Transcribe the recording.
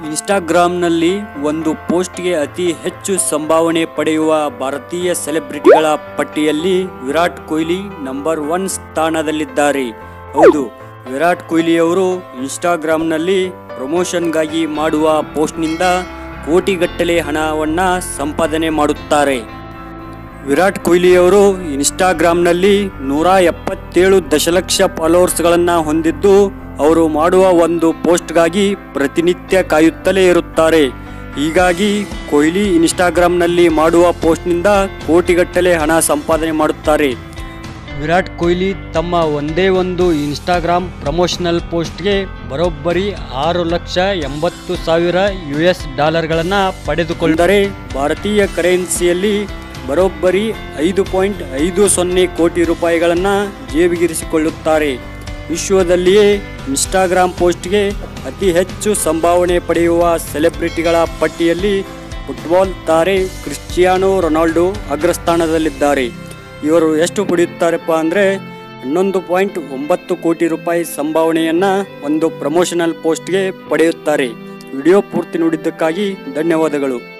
ಇನ್ಸ್ಟಾಗ್ರಾಂನಲ್ಲಿ ಒಂದು ಪೋಸ್ಟ್ಗೆ ಅತಿ ಹೆಚ್ಚು ಸಂಭಾವನೆ ಪಡೆಯುವ ಭಾರತೀಯ ಸೆಲೆಬ್ರಿಟಿಗಳ ಪಟ್ಟಿಯಲ್ಲಿ ವಿರಾಟ್ ಕೊಹ್ಲಿ ನಂಬರ್ ಒನ್ ಸ್ಥಾನದಲ್ಲಿದ್ದಾರೆ ಹೌದು ವಿರಾಟ್ ಕೊಹ್ಲಿಯವರು ಇನ್ಸ್ಟಾಗ್ರಾಂನಲ್ಲಿ ಪ್ರಮೋಷನ್ಗಾಗಿ ಮಾಡುವ ಪೋಸ್ಟ್ನಿಂದ ಕೋಟಿಗಟ್ಟಲೆ ಹಣವನ್ನ ಸಂಪಾದನೆ ಮಾಡುತ್ತಾರೆ ವಿರಾಟ್ ಕೊಹ್ಲಿಯವರು ಇನ್ಸ್ಟಾಗ್ರಾಂನಲ್ಲಿ ನೂರ ಎಪ್ಪತ್ತೇಳು ದಶಲಕ್ಷ ಫಾಲೋವರ್ಸ್ಗಳನ್ನು ಹೊಂದಿದ್ದು ಅವರು ಮಾಡುವ ಒಂದು ಪೋಸ್ಟ್ಗಾಗಿ ಪ್ರತಿನಿತ್ಯ ಕಾಯುತ್ತಲೇ ಇರುತ್ತಾರೆ ಹೀಗಾಗಿ ಕೊಹ್ಲಿ ಇನ್ಸ್ಟಾಗ್ರಾಂನಲ್ಲಿ ಮಾಡುವ ಪೋಸ್ಟ್ನಿಂದ ಕೋಟಿಗಟ್ಟಲೆ ಹಣ ಸಂಪಾದನೆ ಮಾಡುತ್ತಾರೆ ವಿರಾಟ್ ಕೊಹ್ಲಿ ತಮ್ಮ ಒಂದೇ ಒಂದು ಇನ್ಸ್ಟಾಗ್ರಾಮ್ ಪ್ರಮೋಷನಲ್ ಪೋಸ್ಟ್ಗೆ ಬರೋಬ್ಬರಿ ಆರು ಲಕ್ಷ ಎಂಬತ್ತು ಸಾವಿರ ಯು ಎಸ್ ಡಾಲರ್ಗಳನ್ನು ಪಡೆದುಕೊಂಡರೆ ಭಾರತೀಯ ಕರೆನ್ಸಿಯಲ್ಲಿ ಬರೋಬ್ಬರಿ ಐದು ಪಾಯಿಂಟ್ ಐದು ಸೊನ್ನೆ ಕೋಟಿ ರೂಪಾಯಿಗಳನ್ನು ಜೇಬಿಗಿರಿಸಿಕೊಳ್ಳುತ್ತಾರೆ ವಿಶ್ವದಲ್ಲಿಯೇ ಇನ್ಸ್ಟಾಗ್ರಾಮ್ ಪೋಸ್ಟ್ಗೆ ಅತಿ ಹೆಚ್ಚು ಸಂಭಾವನೆ ಪಡೆಯುವ ಸೆಲೆಬ್ರಿಟಿಗಳ ಪಟ್ಟಿಯಲ್ಲಿ ಫುಟ್ಬಾಲ್ ತಾರೆ ಕ್ರಿಸ್ಟಿಯಾನೋ ರೊನಾಲ್ಡೋ ಅಗ್ರಸ್ಥಾನದಲ್ಲಿದ್ದಾರೆ ಇವರು ಎಷ್ಟು ಪಡೆಯುತ್ತಾರಪ್ಪ ಅಂದರೆ ಹನ್ನೊಂದು ಪಾಯಿಂಟ್ ಒಂಬತ್ತು ಕೋಟಿ ರೂಪಾಯಿ ಸಂಭಾವನೆಯನ್ನು ಒಂದು ಪ್ರಮೋಷನಲ್ ಪೋಸ್ಟ್ಗೆ ಪಡೆಯುತ್ತಾರೆ ವಿಡಿಯೋ ಪೂರ್ತಿ ನೋಡಿದ್ದಕ್ಕಾಗಿ ಧನ್ಯವಾದಗಳು